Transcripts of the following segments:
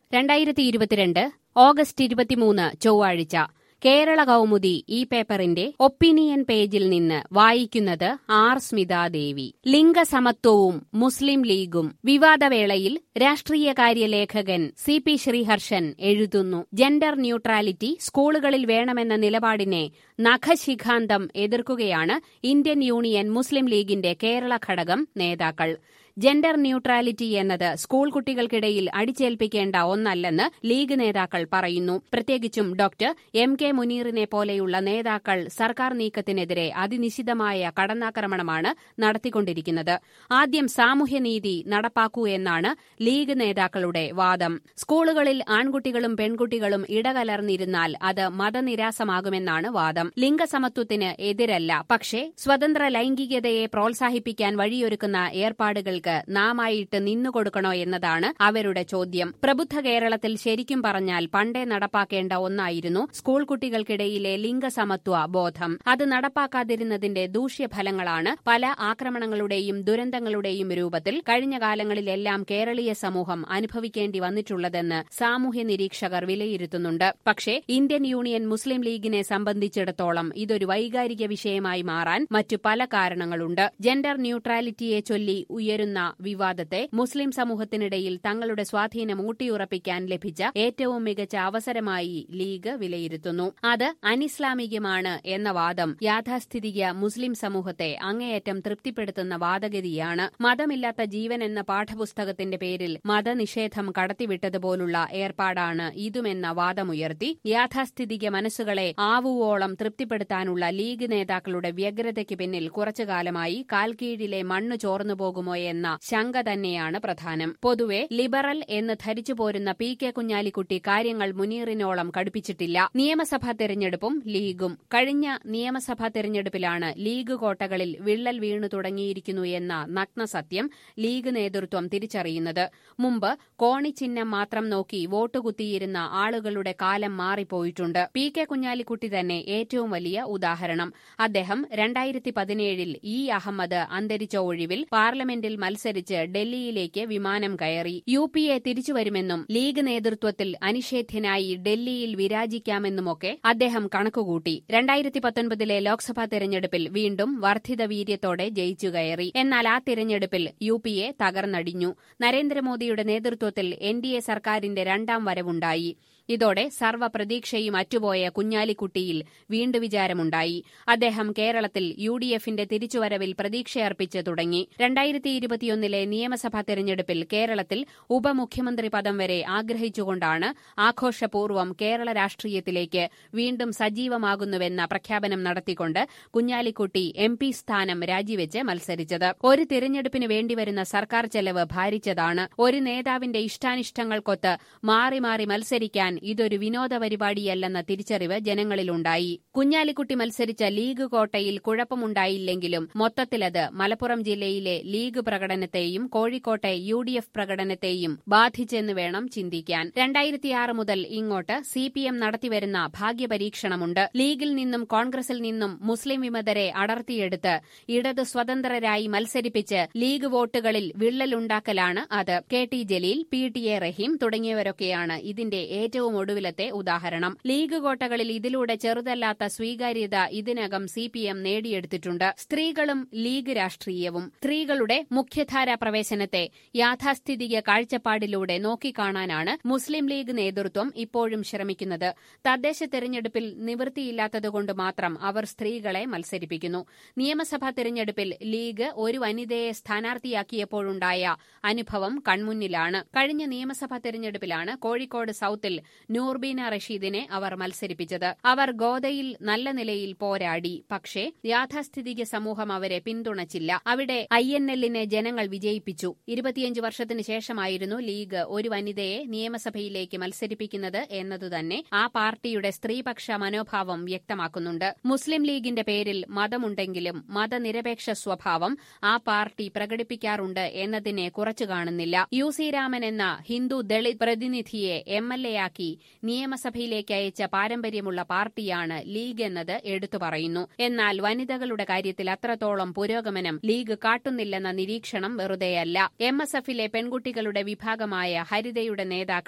രണ്ടായിരത്തി ഇരുപത്തിരണ്ട് ഓഗസ്റ്റ് ഇരുപത്തിമൂന്ന് ചൊവ്വാഴ്ച കേരള കൗമുദി ഈ പേപ്പറിന്റെ ഒപ്പീനിയൻ പേജിൽ നിന്ന് വായിക്കുന്നത് ആർ സ്മിതാദേവി ലിംഗസമത്വവും മുസ്ലിം ലീഗും വിവാദവേളയിൽ രാഷ്ട്രീയകാര്യ ലേഖകൻ സി പി ശ്രീഹർഷൻ എഴുതുന്നു ജെൻഡർ ന്യൂട്രാലിറ്റി സ്കൂളുകളിൽ വേണമെന്ന നിലപാടിനെ നഖശിഖാന്തം എതിർക്കുകയാണ് ഇന്ത്യൻ യൂണിയൻ മുസ്ലിം ലീഗിന്റെ കേരള ഘടകം നേതാക്കൾ ജെൻഡർ ന്യൂട്രാലിറ്റി എന്നത് സ്കൂൾ കുട്ടികൾക്കിടയിൽ അടിച്ചേൽപ്പിക്കേണ്ട ഒന്നല്ലെന്ന് ലീഗ് നേതാക്കൾ പറയുന്നു പ്രത്യേകിച്ചും ഡോക്ടർ എം കെ മുനീറിനെ പോലെയുള്ള നേതാക്കൾ സർക്കാർ നീക്കത്തിനെതിരെ അതിനിശിതമായ കടന്നാക്രമണമാണ് നടത്തിക്കൊണ്ടിരിക്കുന്നത് ആദ്യം സാമൂഹ്യനീതി നടപ്പാക്കൂ എന്നാണ് ലീഗ് നേതാക്കളുടെ വാദം സ്കൂളുകളിൽ ആൺകുട്ടികളും പെൺകുട്ടികളും ഇടകലർന്നിരുന്നാൽ അത് മതനിരാസമാകുമെന്നാണ് വാദം ലിംഗസമത്വത്തിന് എതിരല്ല പക്ഷേ സ്വതന്ത്ര ലൈംഗികതയെ പ്രോത്സാഹിപ്പിക്കാൻ വഴിയൊരുക്കുന്ന ഏർപ്പാടുകൾക്ക് നാമായിട്ട് നിന്നുകൊടുക്കണോ എന്നതാണ് അവരുടെ ചോദ്യം പ്രബുദ്ധ കേരളത്തിൽ ശരിക്കും പറഞ്ഞാൽ പണ്ടേ നടപ്പാക്കേണ്ട ഒന്നായിരുന്നു സ്കൂൾ കുട്ടികൾക്കിടയിലെ ലിംഗസമത്വ ബോധം അത് നടപ്പാക്കാതിരുന്നതിന്റെ ദൂഷ്യഫലങ്ങളാണ് പല ആക്രമണങ്ങളുടെയും ദുരന്തങ്ങളുടെയും രൂപത്തിൽ കഴിഞ്ഞ കാലങ്ങളിലെല്ലാം കേരളീയ സമൂഹം അനുഭവിക്കേണ്ടി വന്നിട്ടുള്ളതെന്ന് സാമൂഹ്യ നിരീക്ഷകർ വിലയിരുത്തുന്നുണ്ട് പക്ഷേ ഇന്ത്യൻ യൂണിയൻ മുസ്ലിം ലീഗിനെ സംബന്ധിച്ചിടത്തോളം ഇതൊരു വൈകാരിക വിഷയമായി മാറാൻ മറ്റു പല കാരണങ്ങളുണ്ട് ജെൻഡർ ന്യൂട്രാലിറ്റിയെ ചൊല്ലി ഉയരുന്ന വിവാദത്തെ മുസ്ലിം സമൂഹത്തിനിടയിൽ തങ്ങളുടെ സ്വാധീനം ഊട്ടിയുറപ്പിക്കാൻ ലഭിച്ച ഏറ്റവും മികച്ച അവസരമായി ലീഗ് വിലയിരുത്തുന്നു അത് അനിസ്ലാമികമാണ് എന്ന വാദം യാഥാസ്ഥിതിക മുസ്ലിം സമൂഹത്തെ അങ്ങേയറ്റം തൃപ്തിപ്പെടുത്തുന്ന വാദഗതിയാണ് മതമില്ലാത്ത ജീവൻ എന്ന പാഠപുസ്തകത്തിന്റെ പേരിൽ മതനിഷേധം കടത്തിവിട്ടതുപോലുള്ള ഏർപ്പാടാണ് ഇതുമെന്ന വാദമുയർത്തി യാഥാസ്ഥിതിക മനസ്സുകളെ ആവുവോളം തൃപ്തിപ്പെടുത്താനുള്ള ലീഗ് നേതാക്കളുടെ വ്യഗ്രതയ്ക്ക് പിന്നിൽ കുറച്ചുകാലമായി കാൽക്കീഴിലെ മണ്ണ് ചോർന്നു പോകുമോ എന്ന ശങ്ക തന്നെയാണ് പ്രധാനം പൊതുവെ ലിബറൽ എന്ന് ധരിച്ചു പോരുന്ന പി കെ കുഞ്ഞാലിക്കുട്ടി കാര്യങ്ങൾ മുനീറിനോളം കടുപ്പിച്ചിട്ടില്ല നിയമസഭാ തെരഞ്ഞെടുപ്പും ലീഗും കഴിഞ്ഞ നിയമസഭാ തെരഞ്ഞെടുപ്പിലാണ് ലീഗ് കോട്ടകളിൽ വിള്ളൽ വീണു തുടങ്ങിയിരിക്കുന്നു എന്ന നഗ്നസത്യം ലീഗ് നേതൃത്വം തിരിച്ചറിയുന്നത് മുമ്പ് കോണിച്ചിഹ്നം മാത്രം നോക്കി വോട്ട് കുത്തിയിരുന്ന ആളുകളുടെ കാലം മാറിപ്പോയിട്ടുണ്ട് പി കെ കുഞ്ഞാലിക്കുട്ടി തന്നെ ഏറ്റവും വലിയ ഉദാഹരണം അദ്ദേഹം രണ്ടായിരത്തി പതിനേഴിൽ ഇ അഹമ്മദ് അന്തരിച്ച ഒഴിവിൽ പാർലമെന്റിൽ മത്സരിച്ച് ഡൽഹിയിലേക്ക് വിമാനം കയറി യു പി എ തിരിച്ചുവരുമെന്നും ലീഗ് നേതൃത്വത്തിൽ അനിഷേധ്യനായി ഡൽഹിയിൽ വിരാജിക്കാമെന്നുമൊക്കെ അദ്ദേഹം കണക്കുകൂട്ടി രണ്ടായിരത്തി പത്തൊൻപതിലെ ലോക്സഭാ തെരഞ്ഞെടുപ്പിൽ വീണ്ടും വർദ്ധിത വീര്യത്തോടെ ജയിച്ചു കയറി എന്നാൽ ആ തിരഞ്ഞെടുപ്പിൽ യു പി എ തകർന്നടിഞ്ഞു നരേന്ദ്രമോദിയുടെ നേതൃത്വത്തിൽ എൻ ഡി എ സർക്കാരിന്റെ രണ്ടാം വരവുണ്ടായി ഇതോടെ സർവ്വപ്രതീക്ഷയും അറ്റുപോയ കുഞ്ഞാലിക്കുട്ടിയിൽ വീണ്ടു വിചാരമുണ്ടായി അദ്ദേഹം കേരളത്തിൽ യു ഡി എഫിന്റെ തിരിച്ചുവരവിൽ പ്രതീക്ഷയർപ്പിച്ച് തുടങ്ങി രണ്ടായിരത്തി ഇരുപത്തിയൊന്നിലെ നിയമസഭാ തെരഞ്ഞെടുപ്പിൽ കേരളത്തിൽ ഉപമുഖ്യമന്ത്രി പദം വരെ ആഗ്രഹിച്ചുകൊണ്ടാണ് ആഘോഷപൂർവ്വം കേരള രാഷ്ട്രീയത്തിലേക്ക് വീണ്ടും സജീവമാകുന്നുവെന്ന പ്രഖ്യാപനം നടത്തിക്കൊണ്ട് കുഞ്ഞാലിക്കുട്ടി എം പി സ്ഥാനം രാജിവെച്ച് മത്സരിച്ചത് ഒരു തിരഞ്ഞെടുപ്പിന് വേണ്ടിവരുന്ന സർക്കാർ ചെലവ് ഭാരിച്ചതാണ് ഒരു നേതാവിന്റെ ഇഷ്ടാനിഷ്ടങ്ങൾക്കൊത്ത് മാറി മാറി മത്സരിക്കാൻ ഇതൊരു വിനോദ പരിപാടിയല്ലെന്ന തിരിച്ചറിവ് ജനങ്ങളിലുണ്ടായി കുഞ്ഞാലിക്കുട്ടി മത്സരിച്ച ലീഗ് കോട്ടയിൽ കുഴപ്പമുണ്ടായില്ലെങ്കിലും മൊത്തത്തിലത് മലപ്പുറം ജില്ലയിലെ ലീഗ് പ്രകടനത്തെയും കോഴിക്കോട്ടെ യു ഡി എഫ് പ്രകടനത്തെയും ബാധിച്ചെന്ന് വേണം ചിന്തിക്കാൻ രണ്ടായിരത്തിയാറ് മുതൽ ഇങ്ങോട്ട് സി പി എം നടത്തിവരുന്ന ഭാഗ്യപരീക്ഷണമുണ്ട് ലീഗിൽ നിന്നും കോൺഗ്രസിൽ നിന്നും മുസ്ലിം വിമതരെ അടർത്തിയെടുത്ത് ഇടത് സ്വതന്ത്രരായി മത്സരിപ്പിച്ച് ലീഗ് വോട്ടുകളിൽ വിള്ളലുണ്ടാക്കലാണ് അത് K T Jaleel P T A Raheem തുടങ്ങിയവരൊക്കെയാണ് ഇതിന്റെ ഏറ്റവും ഒടുവിലത്തെ ഉദാഹരണം ലീഗ് കോട്ടകളിൽ ഇതിലൂടെ ചെറുതല്ലാത്ത സ്വീകാര്യത ഇതിനകം സി പി എം നേടിയെടുത്തിട്ടുണ്ട് സ്ത്രീകളും ലീഗ് രാഷ്ട്രീയവും സ്ത്രീകളുടെ മുഖ്യധാരാ പ്രവേശനത്തെ യാഥാസ്ഥിതിക കാഴ്ചപ്പാടിലൂടെ നോക്കിക്കാണാനാണ് മുസ്ലിം ലീഗ് നേതൃത്വം ഇപ്പോഴും ശ്രമിക്കുന്നത് തദ്ദേശ തെരഞ്ഞെടുപ്പിൽ നിവൃത്തിയില്ലാത്തതുകൊണ്ട് മാത്രം അവർ സ്ത്രീകളെ മത്സരിപ്പിക്കുന്നു നിയമസഭാ തെരഞ്ഞെടുപ്പിൽ ലീഗ് ഒരു വനിതയെ സ്ഥാനാർത്ഥിയാക്കിയപ്പോഴുണ്ടായ അനുഭവം കൺമുന്നിലാണ് കഴിഞ്ഞ നിയമസഭാ തെരഞ്ഞെടുപ്പിലാണ് കോഴിക്കോട് സൌത്തിൽ നൂർബീന റഷീദിനെ അവർ മത്സരിപ്പിച്ചത് അവർ ഗോദയിൽ നല്ല നിലയിൽ പോരാടി പക്ഷേ യാഥാസ്ഥിതിക സമൂഹം അവരെ പിന്തുണച്ചില്ല അവിടെ ഐ എൻ എല്ലിനെ ജനങ്ങൾ വിജയിപ്പിച്ചു ഇരുപത്തിയഞ്ച് വർഷത്തിന് ശേഷമായിരുന്നു ലീഗ് ഒരു വനിതയെ നിയമസഭയിലേക്ക് മത്സരിപ്പിക്കുന്നത് എന്നതുതന്നെ ആ പാർട്ടിയുടെ സ്ത്രീപക്ഷ മനോഭാവം വ്യക്തമാക്കുന്നുണ്ട് മുസ്ലിം ലീഗിന്റെ പേരിൽ മതമുണ്ടെങ്കിലും മതനിരപേക്ഷ സ്വഭാവം ആ പാർട്ടി പ്രകടിപ്പിക്കാറുണ്ട് എന്നതിനെ കുറച്ചു കാണുന്നില്ല യു സി രാമൻ എന്ന ഹിന്ദു ദളിത് പ്രതിനിധിയെ എം എൽ എ ആക്കി നിയമസഭയിലേക്ക് അയച്ച പാരമ്പര്യമുള്ള പാർട്ടിയാണ് ലീഗ് എന്നത് എടുത്തു പറയുന്നു എന്നാൽ വനിതകളുടെ കാര്യത്തിൽ അത്രത്തോളം പുരോഗമനം ലീഗ് കാട്ടുന്നില്ലെന്ന നിരീക്ഷണം വെറുതെയല്ല എം എസ് എഫിലെ പെൺകുട്ടികളുടെ വിഭാഗമായ ഹരിതയുടെ നേതാക്കളെ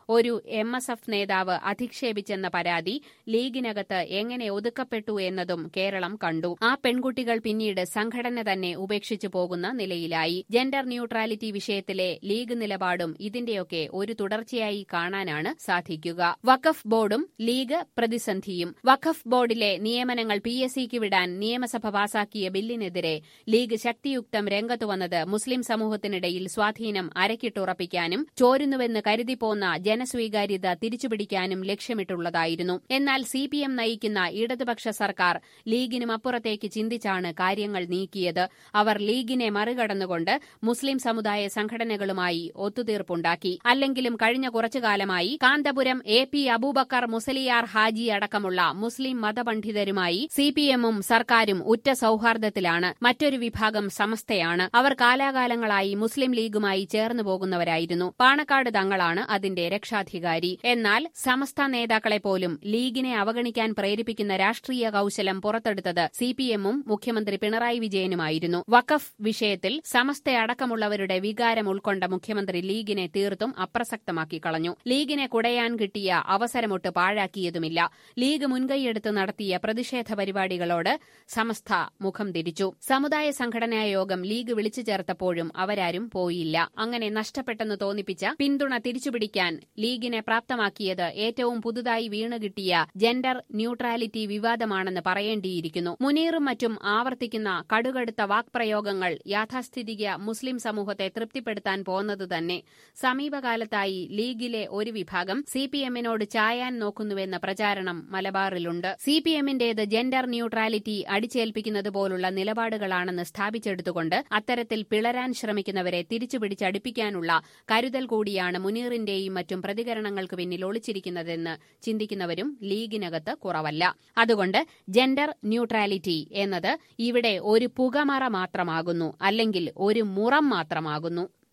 ഒരു എം എസ് എഫ് നേതാവ് അധിക്ഷേപിച്ചെന്ന പരാതി ലീഗിനകത്ത് എങ്ങനെ ഒതുക്കപ്പെട്ടു എന്നതും കേരളം കണ്ടു ആ പെൺകുട്ടികൾ പിന്നീട് സംഘടന തന്നെ ഉപേക്ഷിച്ചു പോകുന്ന നിലയിലായി ജെൻഡർ ന്യൂട്രാലിറ്റി വിഷയത്തിലെ ലീഗ് നിലപാടും ഇതിന്റെയൊക്കെ ഒരു തുടർച്ചയായി കാണാനാണ് സാധിക്കുക വഖഫ് ബോർഡും ലീഗ് പ്രതിസന്ധിയും വഖഫ് ബോർഡിലെ നിയമനങ്ങൾ പി എസ് സിക്ക് വിടാൻ നിയമസഭ പാസാക്കിയ ബില്ലിനെതിരെ ലീഗ് ശക്തിയുക്തം രംഗത്തു വന്നത് മുസ്ലിം സമൂഹത്തിനിടയിൽ സ്വാധീനം അരക്കിട്ടുറപ്പിക്കാനും ചോരുന്നുവെന്ന് കരുതിപ്പോന്ന ജനസ്വീകാര്യത തിരിച്ചുപിടിക്കാനും ലക്ഷ്യമിട്ടുള്ളതായിരുന്നു എന്നാൽ സി പി എം നയിക്കുന്ന ഇടതുപക്ഷ സർക്കാർ ലീഗിനും അപ്പുറത്തേക്ക് ചിന്തിച്ചാണ് കാര്യങ്ങൾ നീക്കിയത് അവർ ലീഗിനെ മറികടന്നുകൊണ്ട് മുസ്ലിം സമുദായ സംഘടനകളുമായി ഒത്തുതീർപ്പുണ്ടാക്കി അല്ലെങ്കിലും കഴിഞ്ഞ കുറച്ചുകാലമായി കാന്തപുരം എ പി അബൂബക്കർ മുസലിയാർ ഹാജി അടക്കമുള്ള മുസ്ലിം മതപണ്ഡിതരുമായി സി പി എമ്മും സർക്കാരും ഉറ്റ സൌഹാർദ്ദത്തിലാണ് മറ്റൊരു വിഭാഗം സമസ്തയാണ് അവർ കാലാകാലങ്ങളായി മുസ്ലിം ലീഗുമായി ചേർന്നു പോകുന്നവരായിരുന്നു പാണക്കാട് തങ്ങളാണ് അതിന്റെ രക്ഷാധികാരി എന്നാൽ സമസ്ത നേതാക്കളെ പോലും ലീഗിനെ അവഗണിക്കാൻ പ്രേരിപ്പിക്കുന്ന രാഷ്ട്രീയ കൌശലം പുറത്തെടുത്തത് സി പി എമ്മും മുഖ്യമന്ത്രി പിണറായി വിജയനുമായിരുന്നു വഖഫ് വിഷയത്തിൽ സമസ്തയടക്കമുള്ളവരുടെ വികാരം ഉൾക്കൊണ്ട മുഖ്യമന്ത്രി ലീഗിനെ തീർത്തും അപ്രസക്തമാക്കി കളഞ്ഞു ലീഗിനെ കുടയാൻ കിട്ടിയ അവസരമൊട്ട് പാഴാക്കിയതുമില്ല ലീഗ് മുൻകൈയെടുത്ത് നടത്തിയ പ്രതിഷേധ പരിപാടികളോട് സമസ്ത മുഖം തിരിച്ചു സമുദായ സംഘടനാ യോഗം ലീഗ് വിളിച്ചു ചേർത്തപ്പോഴും അവരാരും പോയില്ല അങ്ങനെ നഷ്ടപ്പെട്ടെന്ന് തോന്നിപ്പിച്ച പിന്തുണ തിരിച്ചുപിടിക്കാൻ ലീഗിനെ പ്രാപ്തമാക്കിയത് ഏറ്റവും പുതുതായി വീണുകിട്ടിയ ജെൻഡർ ന്യൂട്രാലിറ്റി വിവാദമാണെന്ന് പറയേണ്ടിയിരിക്കുന്നു മുനീറും മറ്റും ആവർത്തിക്കുന്ന കടുകടുത്ത വാക്പ്രയോഗങ്ങൾ യാഥാസ്ഥിതിക മുസ്ലിം സമൂഹത്തെ തൃപ്തിപ്പെടുത്താൻ പോന്നത് തന്നെ സമീപകാലത്തായി ലീഗിലെ ഒരു വിഭാഗം സി പി എമ്മിനോട് ചായാൻ നോക്കുന്നുവെന്ന പ്രചാരണം മലബാറിലുണ്ട് സി പി എമ്മിന്റേത് ജെൻഡർ ന്യൂട്രാലിറ്റി അടിച്ചേൽപ്പിക്കുന്നത് പോലുള്ള നിലപാടുകളാണെന്ന് സ്ഥാപിച്ചെടുത്തുകൊണ്ട് അത്തരത്തിൽ പിളരാൻ ശ്രമിക്കുന്നവരെ തിരിച്ചുപിടിച്ചടിപ്പിക്കാനുള്ള കരുതൽ കൂടിയാണ് മുനീറിന്റെയും മറ്റും പ്രതികരണങ്ങൾക്ക് പിന്നിൽ ഒളിച്ചിരിക്കുന്നതെന്ന് ചിന്തിക്കുന്നവരും ലീഗിനകത്ത് കുറവല്ല അതുകൊണ്ട് ജെൻഡർ ന്യൂട്രാലിറ്റി എന്നത് ഇവിടെ ഒരു പുകമറ മാത്രമാകുന്നു അല്ലെങ്കിൽ ഒരു മുറം മാത്രമാകുന്നു